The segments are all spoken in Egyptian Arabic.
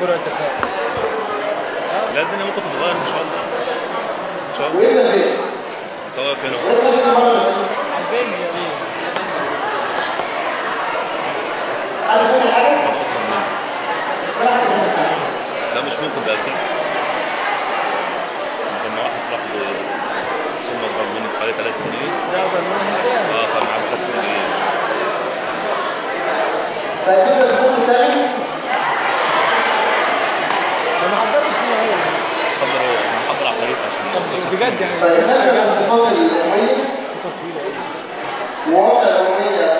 جرعه التفاؤل لا الدنيا ممكن تتغير ان شاء الله ان شاء الله وإلا فين؟ تغير فين اهو وإلا فين المرة اللي فاتت؟ عارفين يا ليه هذا كل حاجة؟ اصلا منه راح تكون حاجة. لا مش ممكن ده اكيد كان مع واحد صاحبي سنه اصغر مني بحوالي ثلاث سنين ده اكبر منها اه كان معاه ثلاث سنين جيش فكده تكون تاني انا ما حضرتش فيها هو خبر هو محضر على التاريخ عشان طب بجد يعني طيب هذا الانتقام الأموية فترة طويلة أوي. وواقع الأموية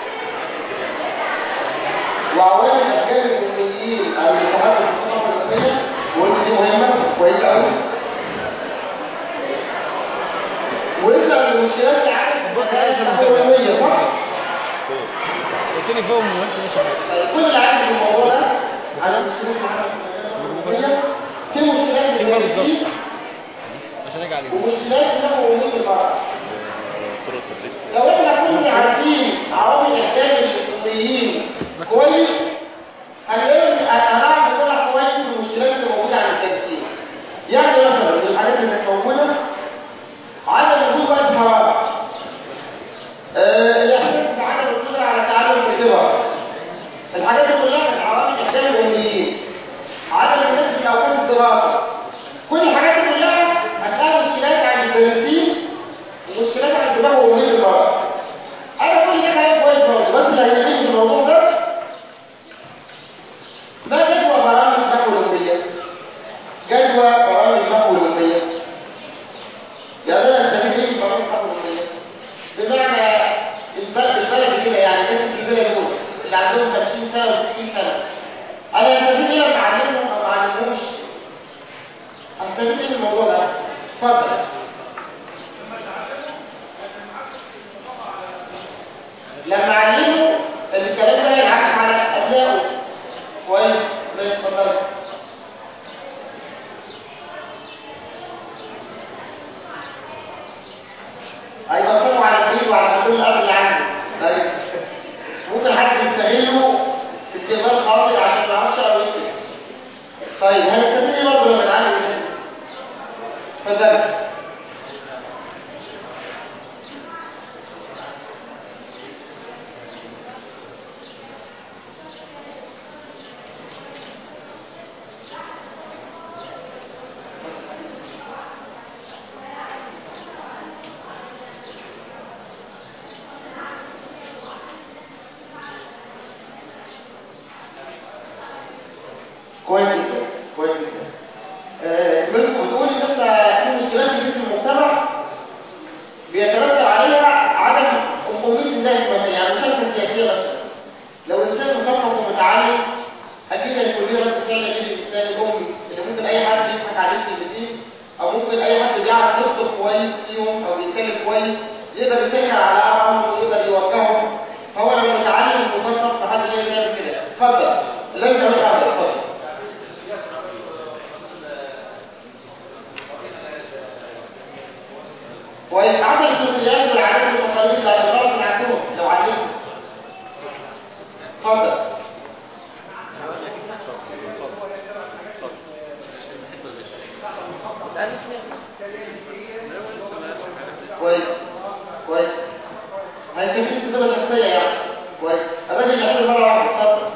وعوامل أفكار الأمنيين أو الاتحاد الثقافة الأمنية وقلت دي مهمة كويسة أوي وإلا المشكلات اللي عارف بص عايز الأموية صح؟ فوق قلت لي فوق وانت مش عارف طيب كل اللي عارف الموضوع ده على مشكلات الأمنية في مشكلات ايوه الناس بالظبط عشان اجي عليه ومشكلات أمنية المرأة طرق التدريس لو احنا كنا عارفين عوامل احتياج الاميين كويس هنلاقي هنعرف نطلع كويس من المشكلات اللي موجوده عند التدريس يعني مثلا من الحاجات اللي كانت موجوده عدم وجود وقت فراغ آه، الاحساس بعدم القدره على التعلم في الكبر الحاجات دي كلها كانت عوامل احتياج الاميين عدم الناس في اوقات الدراسه كل الحاجات دي كلها هتلاقي مشكلات عند التدريسين ومشكلات عند الدماغ ومهمة المرض انا كل ده كلام كويس برضه بس اللي هيهمني في الموضوع ده ما جدوى برامج محو الأمية جدوى برامج محو الأمية يعني انا استفيد ايه من برامج محو الأمية بمعنى البلد البلد كده يعني الناس الكبيرة دول اللي عندهم 50 سنة و60 سنة انا استفيد ايه لما اعلمهم او ما اعلمهمش استفيد ايه من الموضوع ده اتفضل لما علموا الكلام ده ينعكس على ابنائه كويس ماشي اتفضل هيبطلوا على البيت وعلى كل الارض اللي عنده طيب ممكن حد يستغله استغلال خاطئ عشان ما يعرفش او يكتب طيب هنستفيد ايه برضه لما نعلم الناس اتفضل كويس جدا كويس جدا آه، بنت بتقول ان احنا في مشكلات كتير في المجتمع بيترتب عليها عدم أمومية الناس مثلا يعني مشاركة سياسية مثلا لو الإنسان مثقف ومتعلم أكيد هيكون ليه رد فعل غير الإنسان الأمي اللي ممكن أي حد يضحك عليه كلمتين أو ممكن أي حد بيعرف يخطب كويس فيهم أو بيتكلم كويس يقدر يسهل على أمرهم ويقدر يوجههم هو لما متعلم ومثقف فحد يقدر يعمل كده اتفضل اللي أنت عملت عليه اتفضل ويتعدل السلوكيات والعادات والتقاليد اللي هتغلط اللي عندهم لو علموا اتفضل كويس كويس هيكون في استفادة شخصية يعني كويس الراجل اللي حلو مرة واحدة اتفضل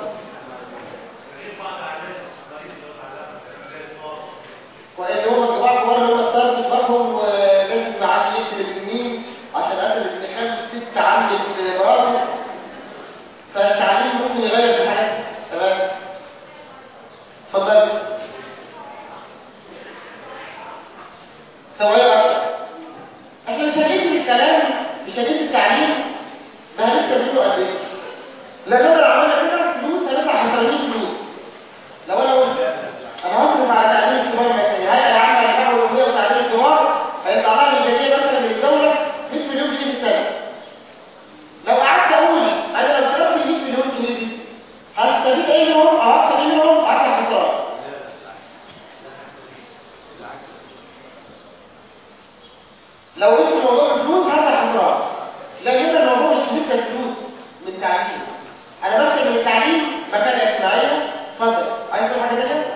وإن هم الطباع كبار اللي هم اختاروا في دماغهم ولازم معاش يقتل اليمين عشان قتل ابن خالد ست عمل في مراته فالتعليم ممكن يغير في حياتك تمام اتفضل ثواني اكتر احنا مش هنقيس الكلام مش هنقيس التعليم ما هنكتب منه قد ايه لان لو عملنا كده فلوس هندفع خسرانين فلوس لو انا قلت انا هصرف على تعليم الكبار مثلا الهيئه العامه للدعوه الوطنيه وتعليم الكبار هيطلع لها ميزانيه مثلا من الدوله 100 مليون جنيه في السنه لو قعدت اقول انا لو صرفت 100 مليون جنيه دي هستفيد ايه منهم او هكسب ايه منهم هكسب خساره لو قلت الموضوع الفلوس هكسب خساره لكن الموضوع مش لسه الفلوس من التعليم انا بكتب من التعليم مكانه اجتماعيه اتفضل عايز تقول حاجه ثانيه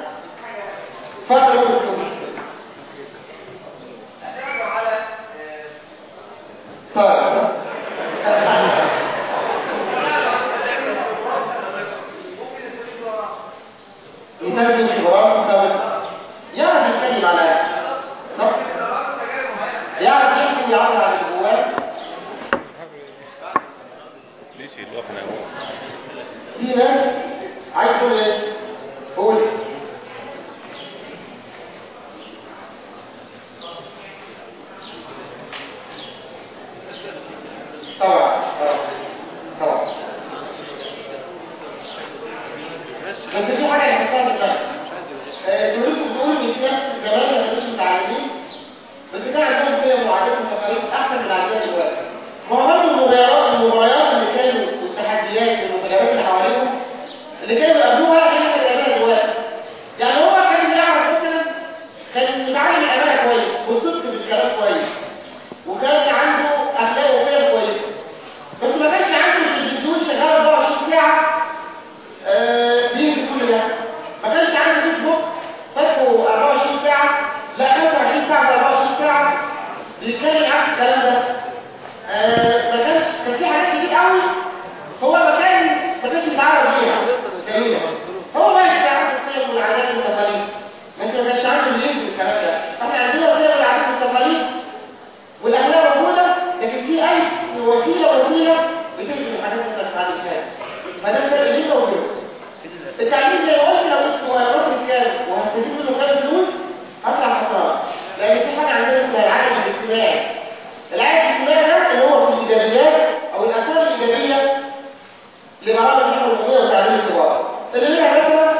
السيسي اللي هو كان هو في ناس عايز تقول ايه قول طبعا طبعا بس في حاجه نحطها في بالك آه، كلكم بتقولوا ان في ناس زمان ما كانوش متعلمين بس كان عندهم قيم وعادات وتقاليد احسن من عندنا دلوقتي ما هو برضه المباريات المباريات اللي كانوا والتحديات والمنتخبات اللي حواليهم اللي كانوا بيقابلوها غير اللي بيقابلها دلوقتي يعني هو كان بيعرف مثلا كان متعلم الامانه كويس والصدق في الكلام كويس وكان عنده اخلاق وقيم كويسه بس ما كانش عنده التلفزيون شغال 24 ساعه آه، بينزل كل ده ما كانش عنده فيسبوك فاتحه 24 ساعه لا 25 ساعه في 24 ساعه بيتكلم عن الكلام ده آه، ما كانش كان في حاجات كتير قوي هو ما كان ما كانش متعرض ليها تقريبا هو ماشي عنده القيم والعادات والتقاليد ما انت ما كانش عنده اللينك والكلام ده احنا عندنا القيم والعادات والتقاليد والاخلاق موجوده لكن في اي وسيله وسيله بتجري الحاجات اللي انت بتتعلم فيها فده الفرق بيننا وبينهم التعليم زي ما قلت لو اسمه انا واخد كام وهستفيد منه كام فلوس هطلع خسران لان في حاجه عندنا اسمها العدد الاجتماعي العدد الاجتماعي ده اللي هو في الايجابيات او الاثار الايجابيه لبرامج النحو الاميه وتعليم الكبار اللي منها مثلا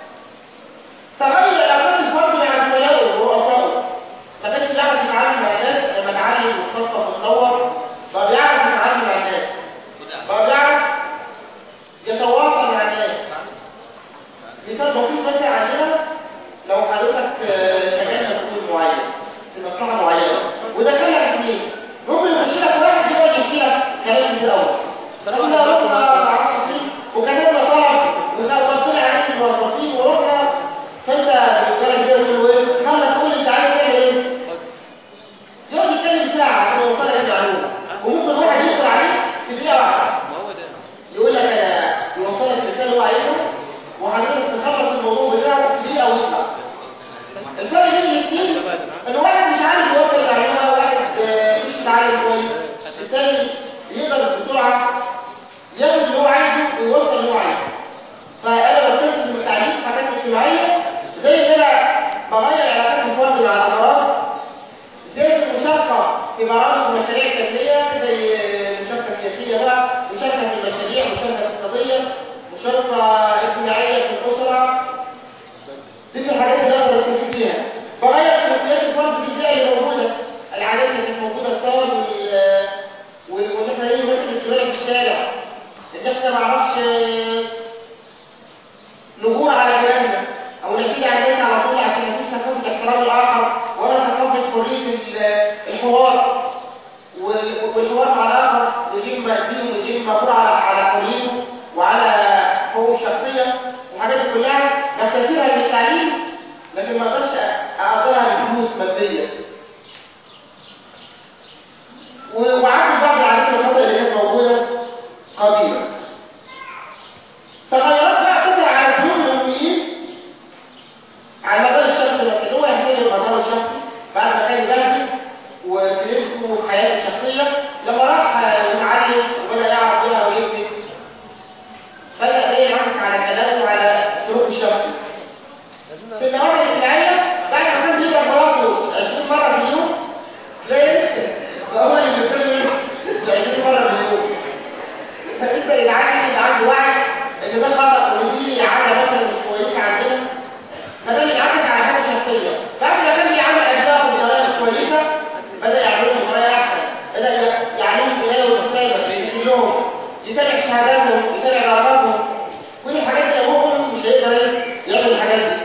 تغير علاقات الفرد مع زملائه ورؤسائه ما كانش بيعرف يتعامل مع الناس لما اتعلم وتخطط وتطور بقى بيعرف يتعامل مع الناس بقى بيعرف يتواصل مع الناس مثال بسيط مثلا عندنا لو حضرتك آه، شغال مسؤول معين في مصلحه معينه ودخل لك اثنين ممكن يخش لك واحد يقعد يحكي لك كلام من الاول احنا رحنا ما اعرفش فين وكتبنا طلب وخبطنا عليه الموظفين ورحنا فانت بالبلد كده تقول له ايه خلص قول انت عايز تعمل ايه يقعد يتكلم ساعه عشان يوصل لك المعلومه وممكن واحد يدخل عليك في دقيقه واحده يقول لك انا يوصل لك الرساله اللي هو عايزها وحضرتك تخلص الموضوع بتاعه في دقيقه ويطلع الفرق بين الاثنين ان واحد مش عارف يوصل المعلومه واحد آه، مش متعلم كويس الثاني يقدر بسرعه ياخد اللي هو عايزه ويوصل اللي هو عايزه فانا بستفيد من التعليم في حاجات اجتماعيه زي ان انا بغير علاقات الفرد مع الافراد زي المشاركة في برامج ومشاريع كافية زي المشاركة السياسية بقى مشاركة في المشاريع مشاركة اقتصادية مشاركة اجتماعية في الأسرة دي من الحاجات اللي أقدر أستفيد بيها بغير سلوكيات الفرد في البيئة اللي موجودة العادات اللي كانت موجودة الصور وال وال- وإن إحنا ليه مثل الاجتماعي في الشارع إن إحنا ما نعرفش نجور على كلامنا او نبتدي على الناس على طول عشان مفيش ثقافه احترام الاخر ولا ثقافه حريه ال- الحوار وال- والحوار مع الاخر ويجيب مأذين ويجيب مقر على على حريته وعلى حقوقه الشخصيه الحاجات دي كلها بستفيدها من التعليم لكن ما اقدرش اقدرها بفلوس ماديه و- وعندي بعض العادات الخطأ اللي كانت موجوده قديما تغيرات بقى تطلع على سلوك الأميين على المدار الشخصي لكن هو يحتاج المدار الشخصي بعد ما كان بلدي وكلمته في حياته الشخصية لما راح يتعلم وبدأ يعرف يقرا ويكتب بدأ ده ينعكس على كلامه وعلى سلوكه الشخصي في النواحي الاجتماعية بعد ما كان بيقرا مراته 20 مرة في اليوم تلاقي فهو اللي بيتكلم ايه 20 مرة في اليوم فانت يتعلم يبقى عنده وعي ان ده خطأ ودي عادة مثلا مش كويسة عندنا فده بيتعامل على حاجة شخصية بعد ما كان بيعمل أجزاء بطريقة مش كويسة بدأ يعملهم بطريقة أحسن بدأ يعلمهم القراية والكتابة يكتب لهم يتابع شهاداتهم يتابع درجاتهم كل الحاجات دي أبوهم مش هيقدر إيه يعمل الحاجات دي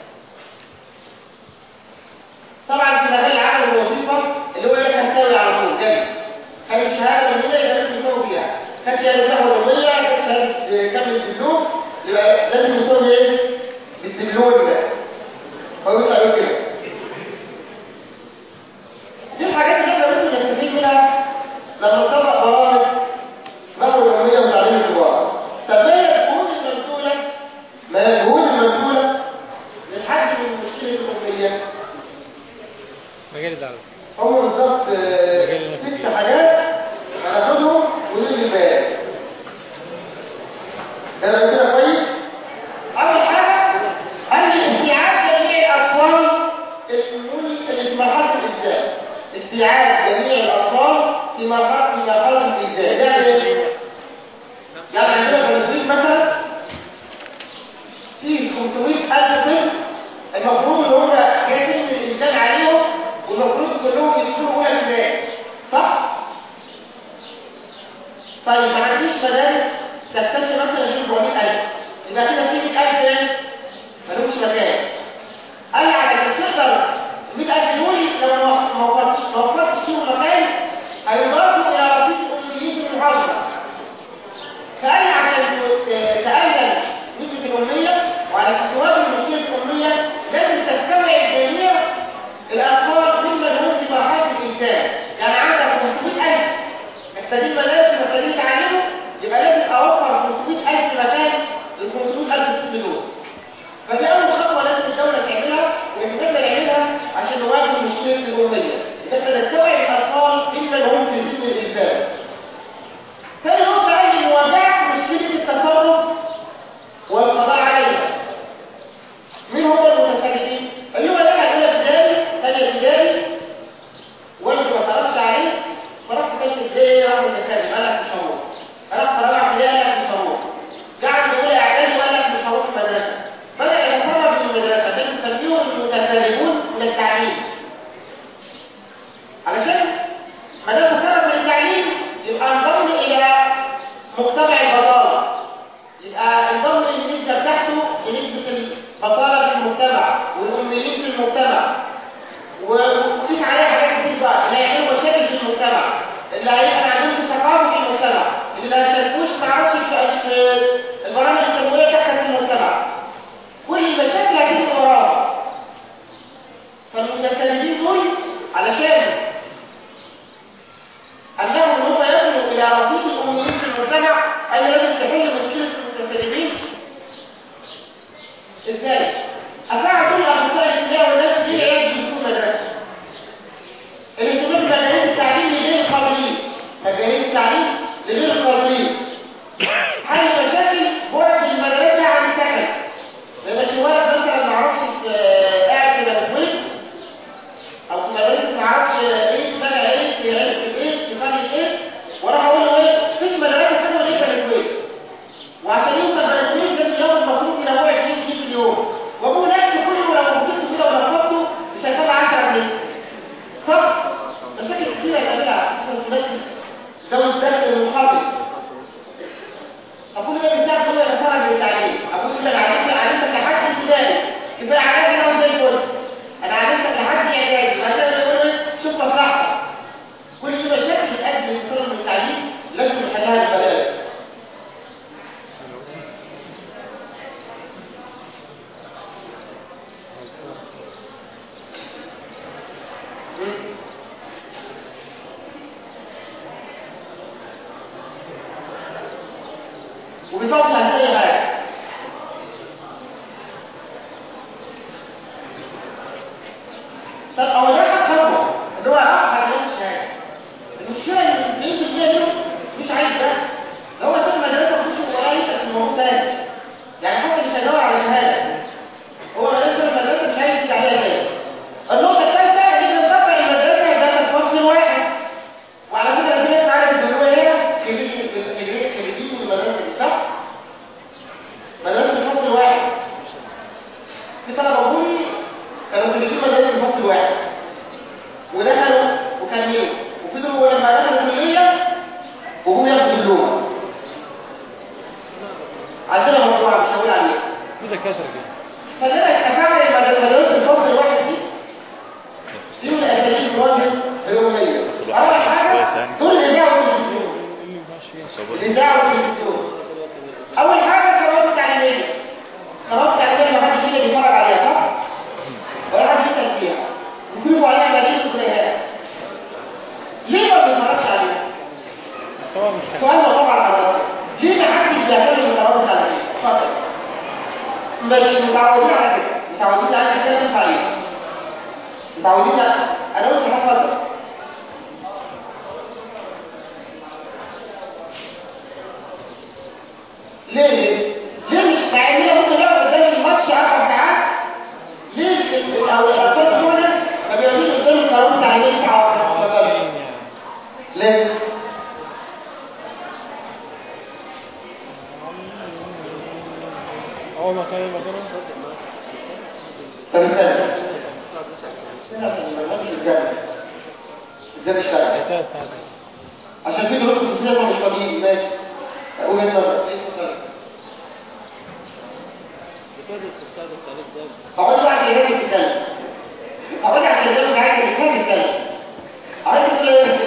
طبعا في مجال العمل والوظيفة اللي هو يقول لك هتساوي على طول جاي خد الشهادة من هنا يبقى لازم يساوي فيها خد شهادة نحو الوظيفة خد شهادة كامل الدبلوم يبقى لازم يساوي ايه؟ بالدبلوم ده هو يطلع يقول كده دي الحاجات اللي احنا لازم نستفيد منها لما نطبق برامج نحو الأمية وتعليم الكبار طب ما هي الجهود المبذولة ما هي الجهود المبذولة للحد من مشكلة الأمية مجال الدعوة هم بالظبط آه، ست حاجات هناخدهم ونلغي البيان عنديش مدارس تكتفي مثلا غير 400000 يبقى كده في 100000 ايه؟ مالهمش مكان قال لي علشان تقدر 100000 دول لو ما وفرتش ما وفرتش فيهم مكان هيضافوا الى رصيد الاميين في المحاضره فقال لي عشان ت- تقلل نسبه الاميه وعلشان تواجه مشكله الاميه لازم تستوعب جميع الاطفال ممن هم في مرحله الانتاج يعني عندك 500000 محتاجين مدارس محتاجين يتعلموا يبقى لازم اوفر 500000 مكان ل 500000 طفل دول فدي اول خطوه لازم الدوله تعملها ونتمنى نعملها عشان نواجه مشكله الاميه ان احنا نستوعب الاطفال ممن هم في سن الانتاج ثاني نقطه قال لي مواجهه مشكله التصرف والقضاء عليها مين هم المتسلسلين؟ اللي هو لها اولى ابتدائي ثانيه ابتدائي والدي ما صرفش عليه فرحت ثالثه ابتدائي راح متسلسل قال لك مش هروح راح رابعه ابتدائي قال لك مش هروح قعد يقول اعدادي وقال لك مش هروح المدرسه بدا يتصرف من المدرسه ده بنسميهم المتسلسلون من التعليم علشان ما دام تصرف من التعليم يبقى انضم الى مجتمع البطاله يبقى انضم النسبه بتاعته لنسبه البطاله في المجتمع والاميين في المجتمع وقيس عليها حاجات كتير بقى اللي هيعملوا مشاكل في المجتمع اللي هيبقى ما عندهمش ثقافه في المجتمع اللي ما يشاركوش ما اعرفش في في البرامج التنمويه بتاعتها في المجتمع كل المشاكل هتيجي من وراها فالمتسلسلين دول علشان انهم هم يصلوا الى رصيد الاميين في المجتمع اي لازم تحل مشكله المتسلسلين ازاي؟ افاعل دول اخطاء الابتداء والناس دي عيال بيشوفوا مدرسه الاهتمام بمجالات التعليم لغير القابلين مجالات التعليم لغير القابلين حل مشاكل بعد المدرسه عن السكن ما يبقاش الولد مثلا ما يعرفش آه، قاعد في بلكونه او في مدرسه ما يعرفش ايه بقى ايه في عرف ايه في قريه ايه وراح اقول له ايه مفيش مدرسه ثانيه غير بلكونه وعشان يوصل بلكونه لازم ياخد المفروض من ابوه 20 جنيه في اليوم وابوه نفسه كله لو مسكته كده ولخبطته مش هيطلع 10 جنيه صح مشاكل كتيره يقابلها خصوصا في المسجد ذوي الدخل المحافظ أقول ده بيساعد هو يتفرج للتعليم أقول له أنا علمت علمتك لحد ابتدائي كفاية عليك أنا وزي الفل أنا علمتك لحد إعدادي بعد كده يقول لي شوف مصلحتك كل دي مشاكل بتأدي للطلب من التعليم لازم نحلها ببلاش وبتوصل لأي حاجة طب هو ده حد خطوة اللي هو اه عشان الشهادة المشكلة ان 90% منهم مش عايز ده لو هو في المدرسة مفيش ولا يسأل في الموضوع تاني يعني حتى مش هيدور على شهادة هو مدرسة المدرسة مش عايز عليها تاني النقطة الثالثة ان نطبق المدرسة يبقى في فصل واحد وعلى فكرة في ناس عارف ان هو هنا خريجين خريجين خريجين من المدرسة دي صح؟ مدرسة الفصل الواحد في طلبة بني كانوا خريجين مدرسة الفصل الواحد ودخلوا وكملوا وفضلوا لما دخلوا الكلية وهم ياخدوا اللغة عندنا مجموعة مش هقول عليها كده كسر كده فده تفاعل المدرسة الفصل الواحد دي دي من الأساليب المواجهة اليومية أول حاجة دول الإذاعة والتلفزيون اللي ماشي فيها الإذاعة والتلفزيون أول حاجة القنوات التعليمية القنوات التعليمية ما حدش فينا بيتفرج عليها صح؟ ولا حد يسأل فيها وكلوا عليها ملايين وكليات ليه ما بنتفرجش عليها؟ طبعا مش حاجة سؤال طبعا على الرد ليه ما حدش بيعتمد القنوات التعليمية؟ اتفضل مش متعودين على كده متعودين على كده ننفع عليها متعودين على- انا قلت هتفضل ليه ليه؟ ليه مش مع اننا ممكن نقعد قدام الماتش اربع ساعات ليه ال- ال- او الاطفال دول ما بيقعدوش قدام القنوات التعليميه ساعه واحده اتفضل. ليه؟ أول ما كان المكان طب استنى هنا في المنهج ازاي ازاي نشتغل ثلاث ساعات عشان في دروس خصوصيه ما مش فاضيين ماشي اقعد بقى عشان يجيب تتكلم اقعد عشان يجيب عايز يفهم يتكلم عايز تقول ايه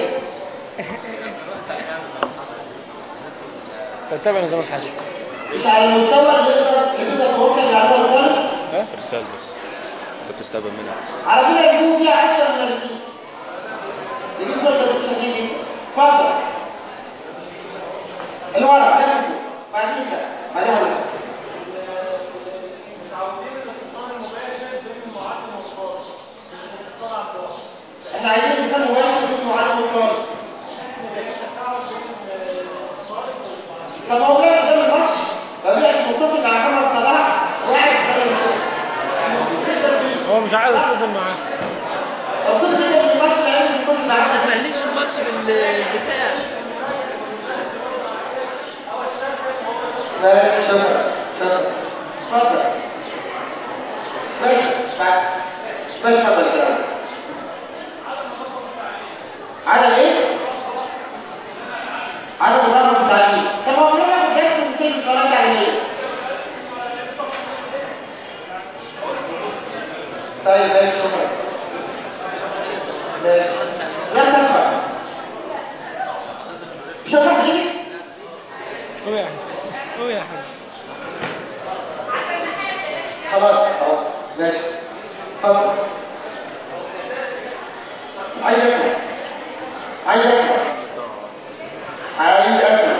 تتبع نظام الحشو مش على المستوى اللي يقدر اللي يقدر توصل لعمل الطالب ها ارسال بس انت بتستقبل منها بس على فكره يكون فيها 10 من ال يجيب فرصه للتشغيل دي اتفضل الورق ده بعدين كده بعدين هقول لك. احنا عايزين نسال مباشر في معلم الطالب طب هو جاي قدام الماتش ما بيعش متصل على محمد صلاح وقاعد قدام الماتش هو مش عايز يتصل معاه لو صرت كده في الماتش ما يعمل متصل مع ما عشان تسمعنيش الماتش بالبتاع ماشي شكرا شكرا اتفضل ماشي بعد ماشي اتفضل كده عدد ايه؟ عدد الرقم التعليمي طب هو كده بجد مثال القناه التعليميه طيب ماشي شكرا ماشي لا تنفع مش هتفهم كده؟ هو يا حبيبي هو يا حبيبي خلاص خلاص ماشي اتفضل عايز اكل عايز اكل عايز اكل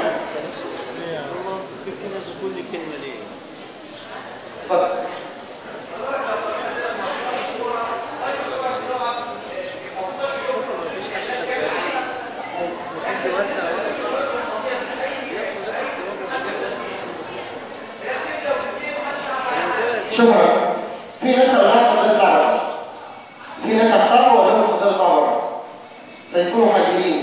كده كل كلمة ليه اتفضل شكرا في ناس اولاد فضل يطلع بره في ناس اختاروا ولا فضل يطلع بره فيكونوا حاجرين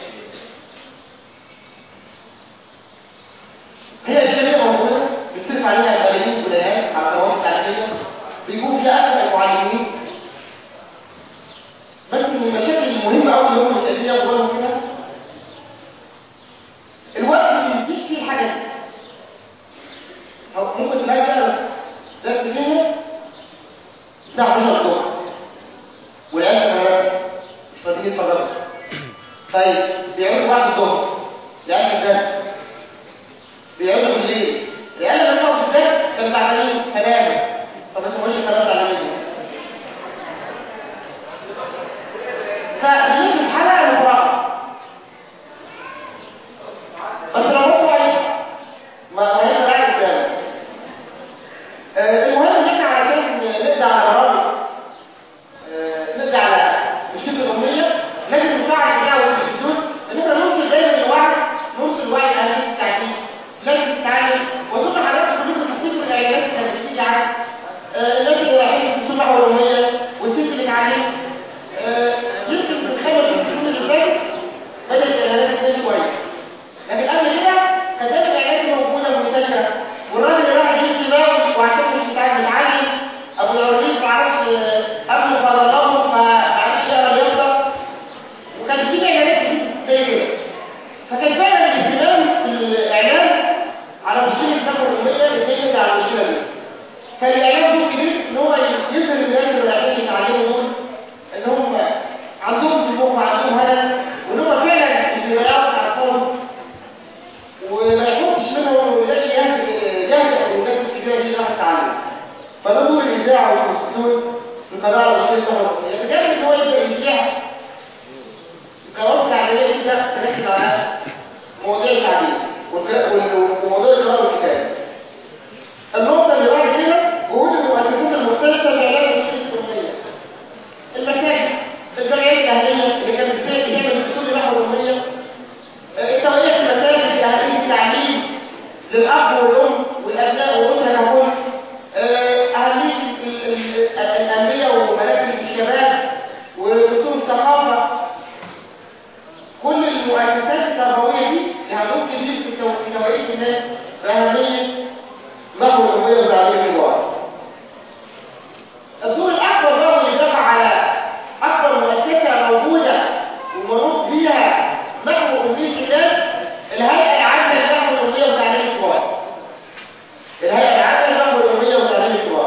هي اشكاليه موجوده بتصرف عليها ملايين الولايات على القنوات التعليميه بيكون فيها اكثر المعلمين بس من المشاكل المهمه قوي اللي هم مش قادرين ياخدوا بالهم كده الوقت اللي يديك فيه الحاجه دي أو ممكن تلاقي بقى ده الدنيا الساعة 11 الظهر والعيال كمان مش فاضيين يتفرجوا طيب بيعملوا بعد الظهر العيال في الدرس بيعملوا بالليل العيال لما كانوا في الدرس كانوا تعبانين فناموا طب اسمه ايش الكلام ده على مين فبنيجي في حلقة المراقبة بس لو بصوا عليه ما ما هي قاعد قدامك آه، المهم ان احنا علشان نقضي على برامج آه، نقضي على مشكله الاميه لازم نفعل الاذاعه والتلفزيون ان احنا نوصل دايما لوعي نوصل لوعي اهميه التعليم لازم تتعلم واظن حضرتك كلكم تفتكروا الاعلانات اللي كانت بتيجي عن آه، الناس اللي رايحين في السلح والاميه والست اللي اتعلمت آه، يمكن من خمس ست سنين اللي فاتت بدات الاعلانات تزيد شويه لكن قبل كده كانت دايما الاعلانات موجوده منتشره والراجل اللي راح يجيب كيماوي وعشان مش بتاع متعلم ابو العريف معرفش قبله فضلهم فمعرفش يقرا اليافطه وكان في اعلانات كتير زي كده فكان فعلا الاهتمام في الاعلام على مشكله التنميه الاميه ازاي يرجع على المشكله دي فالاعلام دور كبير ان هو يظهر الناس اللي رايحين يتعلموا دول ان هم عندهم طموح وعندهم هدف وان هم فعلا مش بيضيعوا على الفاضي وما يحطش منهم ويلاش يهدد يهدد الناس الكبيره دي اللي راح تتعلم فده دور الاذاعه والتلفزيون في القضاء على مشكله التنميه الاميه بجانب ان هو يبدا يذيع القنوات التعليميه تبدا تركز على مواضيع التعليم والق- وال- وموضوع القراءه والكتابه النقطه اللي بعد كده وجود المؤسسات المختلفه لعلاج مشكله الاميه المساجد الجمعيات الاهليه اللي كانت بتعمل بتعمل بتقول نحو الاميه التوعيه في المساجد باهميه التعليم للاب والام والابناء والاسره ككل آه، اهميه ال- ال- ال- الانديه ومراكز الشباب ودستور الثقافه كل المؤسسات التربويه دي لها دور كبير في تو- في توعيه الناس باهميه نحو الاميه وتعليم الوعي الدور الاكبر بقى اللي دفع على اكبر مؤسسه موجوده ومنوط بيها نحو اميه الناس الهيئه العامه لنحو الاميه وتعليم الكبار الهيئه العامه لنحو الاميه وتعليم الكبار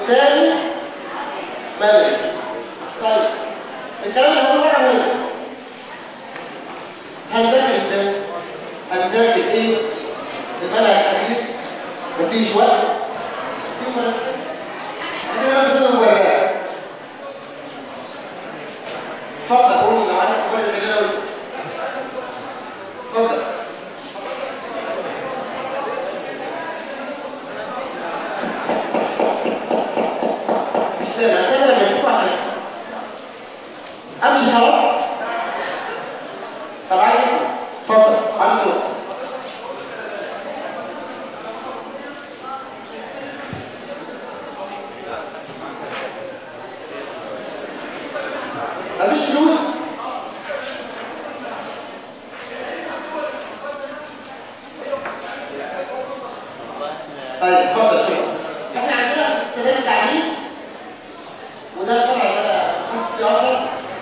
والثاني مالي طيب الكلام اللي هو بقى مهم هنذاكر ازاي؟ هنذاكر ايه؟ المنهج الحديث مفيش وقت في وقت احنا ما بدنا مباريات اتفضل قول لو عندك مباريات اللي انا اتفضل مش سامع سامع لما يشوفوا عشان امشي خلاص طب عايز اتفضل عايز صوت مفيش فلوس طيب اتفضل شيخ احنا عندنا كلام تعليم وده طبعا انا كنت في اكتر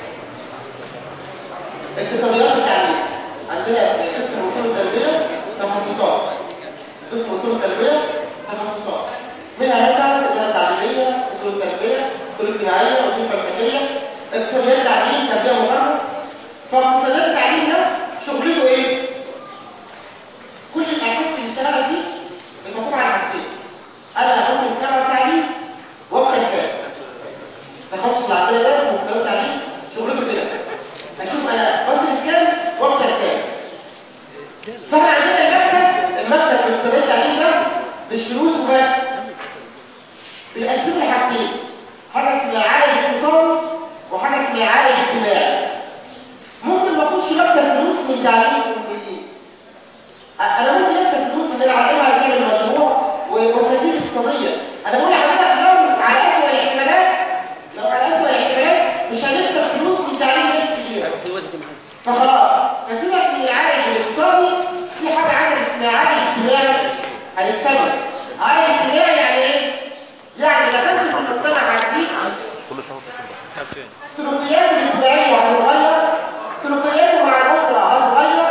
اقتصاديات التعليم عندنا في قسم اصول التربيه تخصصات قسم اصول التربيه تخصصات منها مثلا الاداره التعليميه اصول التربيه اصول اجتماعيه اصول فلسفيه اقتصاديات التعليم تربيه مقارنه فاقتصاديات التعليم ده شغلته ايه؟ كل الاساس اللي بيشتغل فيه بتقوم على حاجتين انا اقوم بالتابع التعليم وابدا كام تخصص العقليه ده ومستوى التعليم شغلته كده اشوف انا بصرف كام وابدا كام فاحنا عندنا المكتب المكتب في مستوى التعليم ده مش فلوس وبس بيقسم لي حاجتين حاجه اسمها عائد اقتصادي وحاجه اسمها عائد اجتماعي ممكن ما اخش مكتب فلوس من تعليم الكمبيوتر انا ممكن اكسب فلوس ان انا اعلمها تعمل مشروع ونتيجه اقتصاديه انا بقول لحضرتك لو على اسوء الاحتمالات لو على اسوء الاحتمالات مش هنكسب فلوس من تعليم ناس كتير فخلاص فسيبك من العائد الاقتصادي في حاجه عندنا اسمها عائد اجتماعي هنكسبها عائد اجتماعي يعني ايه؟ يعني لما انت في المجتمع هتزيد كل شهر تكون سلوكياته الاجتماعيه هتتغير سلوكياته مع الاسره هتتغير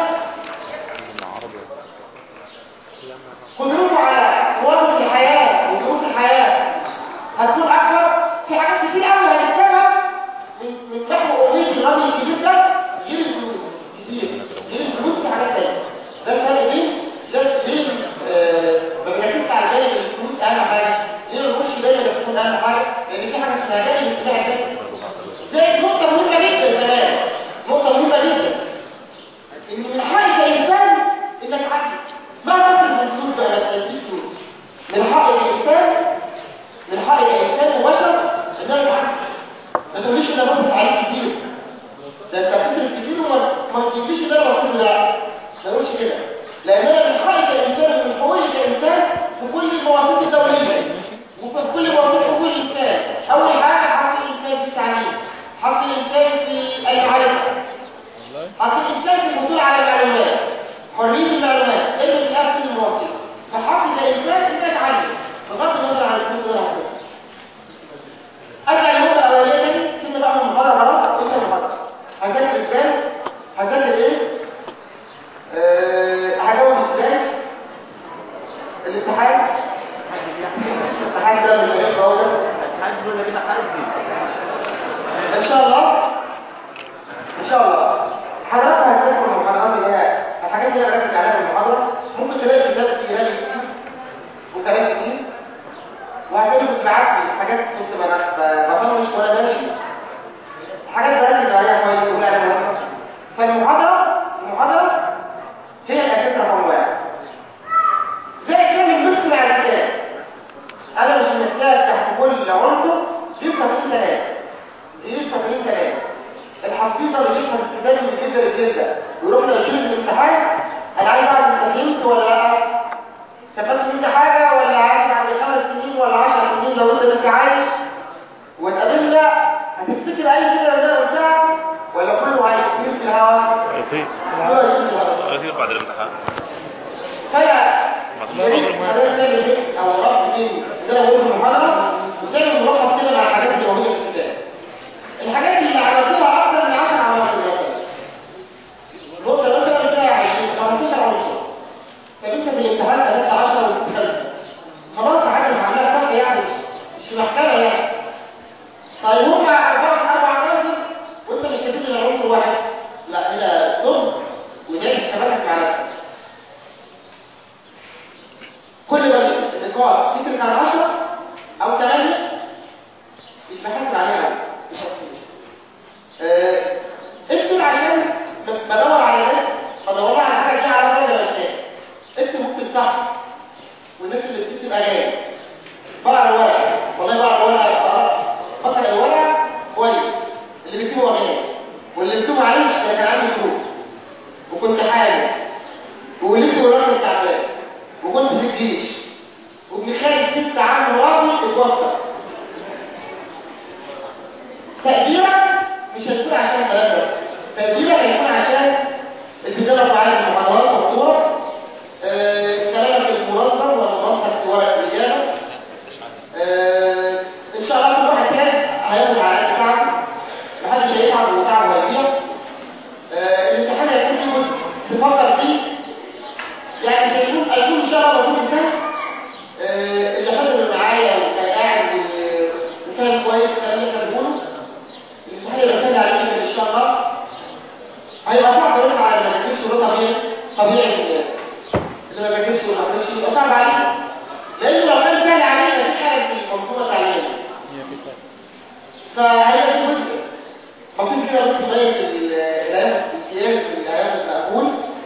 قدرته على مواجهه الحياه وظروف الحياه هتكون اكبر في حاجات كتير قوي هنكتبها من من نحو امنيه الراجل الكبير ده غير الفلوس كتير غير الفلوس في حاجات تانيه ده الفرق بين ده ليه آه، ما بنركزش على جانب الفلوس اهم حاجه ليه ما بنخش دايما الفلوس اهم حاجه لان في حاجه اسمها جانب الاجتماعي ده زي نقطه مهمه جدا كمان نقطه مهمه جدا ان من حق الانسان انك تعدي ما تصل بالفلوس بقى ما تديش فلوس من حق الانسان من حق الانسان وبشر انه يتعدي ما تقوليش ان انا بصرف عليك كتير ده انت بتصرف كتير وما ما تجيبليش اللي انا بصرفه ده ما تقولش كده لان انا من حقي كانسان ومن حقوقي كانسان في كل المواثيق الدوليه وفي كل مواثيق حقوق الانسان اول حاجه حق الانسان في التعليم حق الانسان في المعرفه حق الإنسان في الحصول على المعلومات حرية المعلومات إلا في أكل المواطن فحق الإنسان أن تتعلم بغض النظر عن الفلوس اللي هتكون أرجع للنقطة الأولانية تاني سنة بقى من المحاضرة خلاص إنت المحاضرة هذاكر إزاي؟ هذاكر إيه؟ أه هجاوب إزاي؟ الامتحان الامتحان ده اللي هيبقى هو ده حد ولا كده حد ان شاء الله ان شاء الله حضرتك هتذكر المحاضرات اللي هي الحاجات اللي انا بركز عليها في المحاضره ممكن تلاقي كتاب كلام كتير وكلام كتير وهتلاقي كنت بعت حاجات كنت ب- بطنش وانا ماشي حاجات بركز عليها كويس وبقول عليها مهمه فالمحاضره المحاضره هي الاساس رقم واحد زي كلام المسك مع الكتاب انا مش محتاج تحت كل عنصر يفهم ايه كلام يفهم ايه كلام الحفيظه اللي يفهم الكتاب من جلده لجلده ويروح له يشيل الامتحان انا عايز اعرف انت فهمت ولا لا استفدت مني حاجه ولا عايز بعد خمس سنين ولا 10 سنين لو انت لسه عايش وتقابلنا هتفتكر اي كده من اللي انا قلتها ولا كله هيطير في الهواء؟ يطير كله هيطير في الهواء يطير بعد الامتحان فانا يا ريت حضرتك تعمل ايه او ربط بين اللي انا بقوله في المحاضره وتعمل ملخص كده مع الحاجات اللي موجوده في الكتاب الحاجات اللي عملتوها اكتر من 10 عناصر مثلا النقطه مثلا فيها 20 15 عنصر طب انت في الامتحان قابلت 10 وتتخلف خلاص عادي هعملها صح يعني مش مش مش محكمة يعني طيب هم أربعة أربع عناصر وأنت مش كاتب لي عنصر واحد لا هنا ضم ونعيش ثباتك مع نفسك كل ما النقاط فكرة عن 10 أو 8 مش بحاسب عليها آه، اكتب عشان بدور على ناس بدور على حاجة دي على درجة مشاكل اكتب مكتب صح والناس اللي بتكتب أجانب بقرا الورقة والله بقرا الورقة بقرا الورقة كويس اللي بيكتبوا أجانب واللي بيكتبوا عليه مش كان عندي فلوس وكنت حامل وولدت وراجل تعبان وكنت في الجيش وابن خالد ست عام راضي اتوفى تقديرك مش هتكون عشان ثلاثة تقديرك هيكون عشان الكتابة معايا المحاضرات مكتوبة آه، كلامك المنظم والمنظم في ورق الإجابة آه، إن شاء الله كل واحد تاني هياخد على قد تعبه محدش هيتعب وتعبه هيضيع آه، الامتحان هيكون فيه جزء تفكر فيه يعني هيكون هيكون إن شاء الله بسيط كده آه، اللي حضر معايا وكان قاعد و- وفاهم كويس الكلام اللي احنا بنقوله الامتحان اللي بسال عليه جدا ان شاء الله هيبقى صعب يقول على اللي ما بيجيبش وراه طبيعي طبيعي من اللي ما بيجيبش وما بيجيبش يبقى صعب عليه لان لو كان سهل عليه مفيش حاجه في المنظومه التعليميه فهيبقى في جزء بسيط كده بس يبين ال- الايام الامتياز والايام المقبول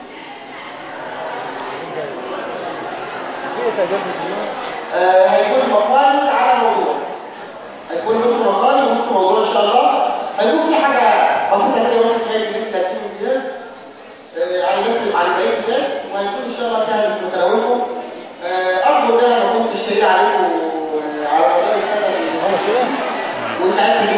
في تجربة اليوم آه، هيكون مقال على موضوع هيكون نص مقال ونص موضوع ان شاء الله هيكون في حاجه بسيطه كده ممكن تلاقي من 30 امتياز آه، على نفس على بقيه الناس وهيكون ان شاء الله سهل متناولكم آه، ارجو ان انا ما كنتش تقيل عليكم آه، على مدار السنه اللي خلاص كده وانت عايز